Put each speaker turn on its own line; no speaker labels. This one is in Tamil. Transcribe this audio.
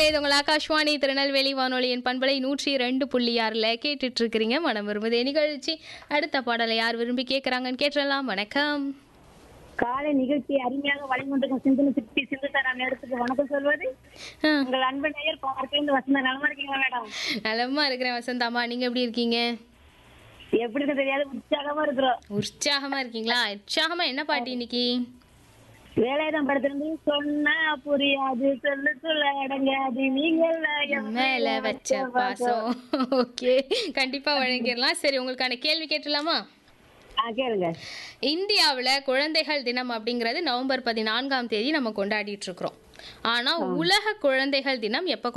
இது உங்கள் ஆகாஷ்வாணி திருநெல்வேலி வானொலியின் பண்பலை நூற்றி ரெண்டு புள்ளி ஆறில் கேட்டுட்டு இருக்கிறீங்க மனம் விரும்புதே நிகழ்ச்சி அடுத்த பாடலை யார் விரும்பி கேட்குறாங்கன்னு கேட்டுடலாம் வணக்கம்
காலை நிகழ்ச்சி அருமையாக வழங்கிக்கொண்டிருக்கும் சிந்து சிற்பி சிந்து சார் நேரத்துக்கு வணக்கம் சொல்வது
ஆ,
உங்கள் அன்பு நேயர் பார்க்கிருந்து வசந்த நலமா இருக்கீங்களா மேடம்
நலமா இருக்கிறேன் வசந்தாமா நீங்க எப்படி இருக்கீங்க
எப்படி இருக்கு தெரியாது உற்சாகமா இருக்கிறோம்
உற்சாகமா இருக்கீங்களா உற்சாகமா என்ன பாட்டு இன்னைக்கு
வேலைதான் படத்திலிருந்து சொன்னா புரியாது சொல்லு சொல்ல அடங்காது நீங்கள் என்
மேல வச்ச பாசம் ஓகே கண்டிப்பா வழங்கிடலாம் சரி உங்களுக்கான கேள்வி கேட்டுலாமா
ஆ கேளுங்க
இந்தியாவில் குழந்தைகள் தினம் அப்படிங்கிறது நவம்பர் பதினான்காம் தேதி நம்ம கொண்டாடிட்டு இருக்கிறோம் ஆனா உலக குழந்தைகள் தினம் எப்போ